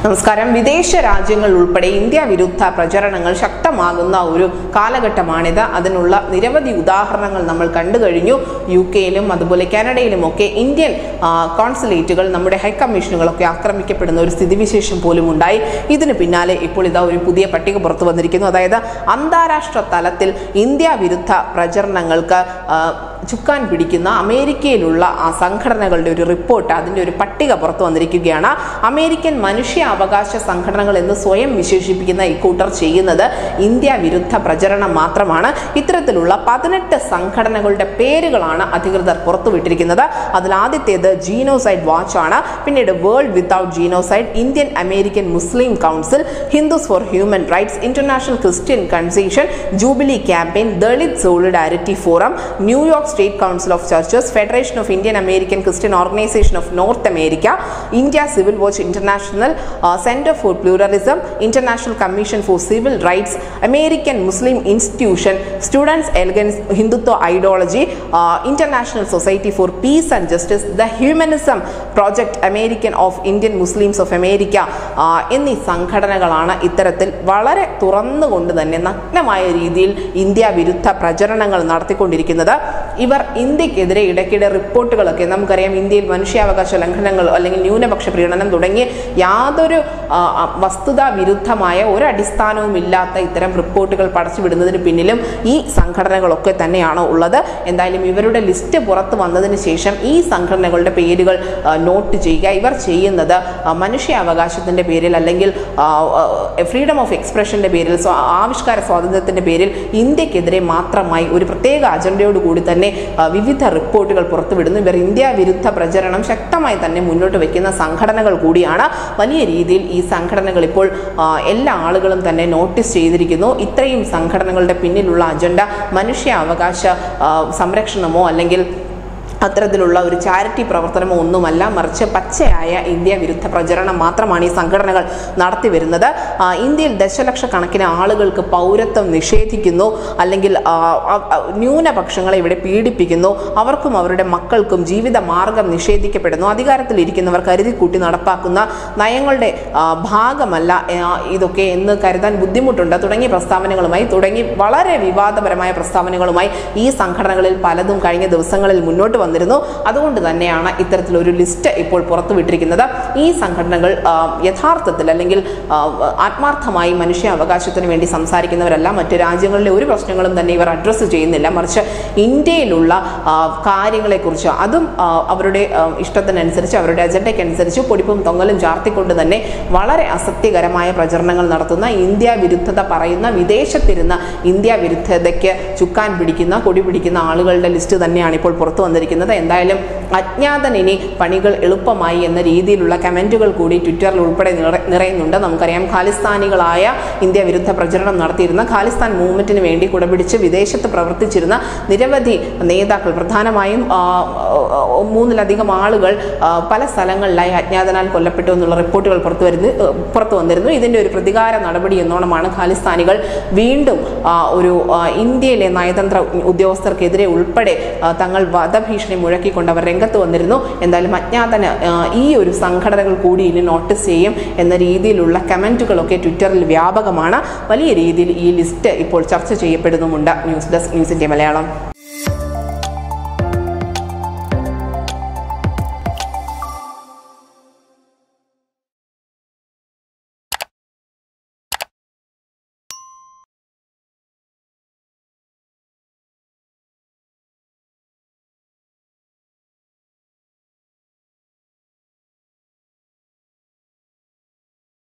നമസ്കാരം വിദേശ രാജ്യങ്ങൾ ഉൾപ്പെടെ ഇന്ത്യ വിരുദ്ധ പ്രചരണങ്ങൾ ശക്തമാകുന്ന ഒരു കാലഘട്ടമാണിത് അതിനുള്ള നിരവധി ഉദാഹരണങ്ങൾ നമ്മൾ കണ്ടു കഴിഞ്ഞു യു കെയിലും അതുപോലെ കാനഡയിലും ഒക്കെ ഇന്ത്യൻ ആ, കോൺസുലേറ്റുകൾ നമ്മുടെ ഹൈക്കമ്മീഷനുകളൊക്കെ ആക്രമിക്കപ്പെടുന്ന ഒരു സ്ഥിതിവിശേഷം പോലും ഉണ്ടായി ഇതിന് പിന്നാലെ ഇപ്പോൾ ഇതാ ഒരു പുതിയ പട്ടിക പുറത്തു വന്നിരിക്കുന്നു അതായത് അന്താരാഷ്ട്ര തലത്തിൽ ഇന്ത്യ വിരുദ്ധ പ്രചരണങ്ങൾക്ക് ആ, ചുക്കാൻ പിടിക്കുന്ന അമേരിക്കയിലുള്ള ആ സംഘടനകളുടെ ഒരു റിപ്പോർട്ട് അതിൻ്റെ ഒരു പട്ടിക പുറത്തു വന്നിരിക്കുകയാണ് അമേരിക്കൻ മനുഷ്യാവകാശ സംഘടനകൾ എന്ന് സ്വയം വിശേഷിപ്പിക്കുന്ന ഇക്കൂട്ടർ ചെയ്യുന്നത് ഇന്ത്യ വിരുദ്ധ പ്രചരണം മാത്രമാണ് ഇത്തരത്തിലുള്ള പതിനെട്ട് സംഘടനകളുടെ പേരുകളാണ് അധികൃതർ പുറത്തുവിട്ടിരിക്കുന്നത് അതിൽ ആദ്യത്തേത് ജീനോസൈഡ് വാച്ച് ആണ് പിന്നീട് world without genocide Indian American Muslim council Hindus for human rights international Christian concession jubilee campaign Dalit solidarity forum New York state council of churches federation of Indian American Christian organization of North America India civil watch international centre for pluralism international commission for civil rights American Muslim institution students elegance Hindutva ideology international society for peace and justice the humanism project American of Indian Muslims of America ആ, എന്നീ സംഘടനകളാണ് ഇത്തരത്തിൽ വളരെ തുറന്നുകൊണ്ട് തന്നെ നഗ്നമായ രീതിയിൽ India വിരുദ്ധ പ്രചരണങ്ങൾ നടത്തിക്കൊണ്ടിരിക്കുന്നത് ഇവർ ഇന്ത്യക്കെതിരെ ഇടയ്ക്കിടെ റിപ്പോർട്ടുകളൊക്കെ നമുക്കറിയാം ഇന്ത്യയിൽ മനുഷ്യാവകാശ ലംഘനങ്ങൾ അല്ലെങ്കിൽ ന്യൂനപക്ഷ പ്രീണനം തുടങ്ങിയ യാതൊരു ആ, ആ, വസ്തുതാ വിരുദ്ധമായ ഒരു അടിസ്ഥാനവും ഇല്ലാത്ത ഇത്തരം റിപ്പോർട്ടുകൾ പടച്ചുവിടുന്നതിന് പിന്നിലും ഈ സംഘടനകളൊക്കെ തന്നെയാണ് ഉള്ളത് എന്തായാലും ഇവരുടെ ലിസ്റ്റ് പുറത്തു വന്നതിന് ശേഷം ഈ സംഘടനകളുടെ പേരുകൾ ആ, നോട്ട് ചെയ്യുക ഇവർ ചെയ്യുന്നത് ആ, മനുഷ്യാവകാശത്തിൻ്റെ പേരിൽ അല്ലെങ്കിൽ ഫ്രീഡം ഓഫ് എക്സ്പ്രഷൻ്റെ പേരിൽ സ്വാ- ആവിഷ്കാര സ്വാതന്ത്ര്യത്തിൻ്റെ പേരിൽ ഇന്ത്യക്കെതിരെ മാത്രമായി ഒരു പ്രത്യേക അജണ്ടയോട് കൂടി തന്നെ ആ, വിവിധ റിപ്പോർട്ടുകൾ പുറത്തുവിടുന്നു ഇവർ ഇന്ത്യ വിരുദ്ധ പ്രചരണം ശക്തമായി തന്നെ മുന്നോട്ട് വയ്ക്കുന്ന സംഘടനകൾ കൂടിയാണ് വലിയ രീതിയിൽ ഈ സംഘടനകൾ ഇപ്പോൾ ആ, എല്ലാ ആളുകളും തന്നെ നോട്ടീസ് ചെയ്തിരിക്കുന്നു ഇത്രയും സംഘടനകളുടെ പിന്നിലുള്ള അജണ്ട മനുഷ്യാവകാശ ആ, സംരക്ഷണമോ അല്ലെങ്കിൽ അത്തരത്തിലുള്ള ഒരു ചാരിറ്റി പ്രവർത്തനമോ ഒന്നുമല്ല മറിച്ച് പച്ചയായ ഇന്ത്യ വിരുദ്ധ പ്രചരണം മാത്രമാണ് ഈ സംഘടനകൾ നടത്തി വരുന്നത് ആ, ഇന്ത്യയിൽ ദശലക്ഷക്കണക്കിന് ആളുകൾക്ക് പൗരത്വം നിഷേധിക്കുന്നു അല്ലെങ്കിൽ ആ, ആ, ആ, ന്യൂനപക്ഷങ്ങളെ ഇവിടെ പീഡിപ്പിക്കുന്നു അവർക്കും അവരുടെ മക്കൾക്കും ജീവിത മാർഗം നിഷേധിക്കപ്പെടുന്നു അധികാരത്തിലിരിക്കുന്നവർ കരുതിക്കൂട്ടി നടപ്പാക്കുന്ന നയങ്ങളുടെ ആ, ഭാഗമല്ല ആ, ഇതൊക്കെ എന്ന് കരുതാൻ ബുദ്ധിമുട്ടുണ്ട് തുടങ്ങിയ പ്രസ്താവനകളുമായി തുടങ്ങി വളരെ വിവാദപരമായ പ്രസ്താവനകളുമായി ഈ സംഘടനകളിൽ പലതും കഴിഞ്ഞ ദിവസങ്ങളിൽ മുന്നോട്ട് വന്നിരുന്നു അതുകൊണ്ട് തന്നെയാണ് ഇത്തരത്തിലൊരു ലിസ്റ്റ് ഇപ്പോൾ പുറത്തുവിട്ടിരിക്കുന്നത് ഈ സംഘടനകൾ ആ, യഥാർത്ഥത്തിൽ അല്ലെങ്കിൽ ആ, ആത്മാർത്ഥമായി മനുഷ്യ അവകാശത്തിന് വേണ്ടി സംസാരിക്കുന്നവരല്ല മറ്റ് രാജ്യങ്ങളിലെ ഒരു പ്രശ്നങ്ങളും തന്നെ ഇവർ അഡ്രസ്സ് ചെയ്യുന്നില്ല മറിച്ച് ഇന്ത്യയിലുള്ള ആ, കാര്യങ്ങളെക്കുറിച്ച് അതും ആ, അവരുടെ ആ, ഇഷ്ടത്തിനനുസരിച്ച് അവരുടെ അജണ്ടയ്ക്കനുസരിച്ച് പൊടിപ്പും തൊങ്ങലും ചാർത്തിക്കൊണ്ട് തന്നെ വളരെ അസത്യകരമായ പ്രചരണങ്ങൾ നടത്തുന്ന ഇന്ത്യ വിരുദ്ധത പറയുന്ന വിദേശത്തിരുന്ന ഇന്ത്യ വിരുദ്ധതയ്ക്ക് ചുക്കാൻ പിടിക്കുന്ന കൊടി പിടിക്കുന്ന ആളുകളുടെ ലിസ്റ്റ് തന്നെയാണ് ഇപ്പോൾ പുറത്തു വന്നിരിക്കുന്നത് എന്തായാലും അജ്ഞാതൻ ഇനി പണികൾ എളുപ്പമായി എന്ന രീതിയിലുള്ള കമൻറ്റുകൾ കൂടി ട്വിറ്ററിൽ ഉൾപ്പെടെ നിറ- നിറയുന്നുണ്ട് നമുക്കറിയാം ഖാലിസ്ഥാനികളായ ഇന്ത്യ വിരുദ്ധ പ്രചരണം നടത്തിയിരുന്ന ഖാലിസ്ഥാൻ മൂവ്മെന്റിന് വേണ്ടി കുടപിടിച്ച് വിദേശത്ത് പ്രവർത്തിച്ചിരുന്ന നിരവധി നേതാക്കൾ പ്രധാനമായും ആ, ആ, മൂന്നിലധികം ആളുകൾ ആ, പല സ്ഥലങ്ങളിലായി അജ്ഞാതനാൽ കൊല്ലപ്പെട്ടു എന്നുള്ള റിപ്പോർട്ടുകൾ പുറത്തു വരുന്നു പുറത്തു വന്നിരുന്നു ഇതിന്റെ ഒരു പ്രതികാര നടപടി എന്നോണമാണ് ഖാലിസ്ഥാനികൾ വീണ്ടും ആ, ഒരു ആ, ഇന്ത്യയിലെ നയതന്ത്ര ഉദ്യോഗസ്ഥർക്കെതിരെ ഉൾപ്പെടെ ആ, തങ്ങൾ വധഭീഷണി മുഴക്കിക്കൊണ്ട് അവർ രംഗത്ത് വന്നിരുന്നു എന്തായാലും അജ്ഞാതന് ആ, ഈ ഒരു സംഘടനകൾ കൂടി ഇനി നോട്ടീസ് ചെയ്യും എന്ന രീതിയിലുള്ള കമന്റുകളൊക്കെ ട്വിറ്ററിൽ വ്യാപകമാണ് വലിയ രീതിയിൽ ഈ ലിസ്റ്റ് ഇപ്പോൾ ചർച്ച ചെയ്യപ്പെടുന്നുമുണ്ട് news desk news India Malayalam